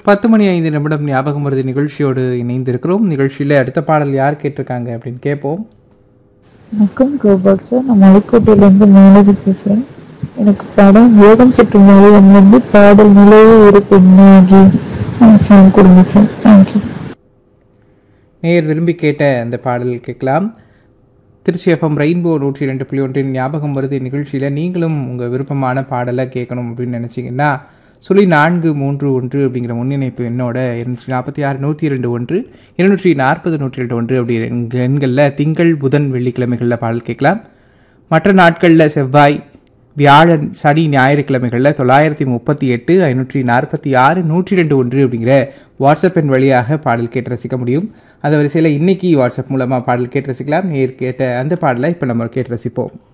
பத்து மணி ஐந்து நிமிடம் ஞாபகம் வருது நிகழ்ச்சியோடு இணைந்திருக்கிறோம் நிகழ்ச்சியில் அடுத்த பாடல் யார் கேட்டிருக்காங்க அப்படின்னு கேட்போம் வணக்கம் கோபால் சார் நான் மலைக்கோட்டையிலேருந்து மேலதி பேசுகிறேன் எனக்கு படம் யோகம் சுற்றும் வந்து பாடல் நிலையே ஒரு பெண்ணாகி சாங் கொடுங்க சார் தேங்க்யூ நேயர் விரும்பி கேட்ட அந்த பாடல் கேட்கலாம் திருச்சி எஃப்எம் ரெயின்போ நூற்றி ரெண்டு புள்ளி ஒன்றின் ஞாபகம் வருது நிகழ்ச்சியில் நீங்களும் உங்கள் விருப்பமான பாடலை கேட்கணும் அப்படின்னு நினச்சிங்கன்னா சொல்லி நான்கு மூன்று ஒன்று அப்படிங்கிற முன்னிணைப்பு எண்ணோட இருநூற்றி நாற்பத்தி ஆறு நூற்றி ரெண்டு ஒன்று இருநூற்றி நாற்பது நூற்றி ரெண்டு ஒன்று அப்படி எண்க- எண்களில் திங்கள் புதன் வெள்ளிக்கிழமைகளில் பாடல் கேட்கலாம் மற்ற நாட்களில் செவ்வாய் வியாழன் சனி ஞாயிற்றுக்கிழமைகளில் தொள்ளாயிரத்தி முப்பத்தி எட்டு ஐநூற்றி நாற்பத்தி ஆறு நூற்றி ரெண்டு ஒன்று அப்படிங்கிற வாட்ஸ்அப் எண் வழியாக பாடல் கேட்டு ரசிக்க முடியும் அந்த வரிசையில் இன்னைக்கு வாட்ஸ்அப் மூலமாக பாடல் கேட்டு ரசிக்கலாம் நேர் கேட்ட அந்த பாடலை இப்போ நம்ம கேட்டு ரசிப்போம்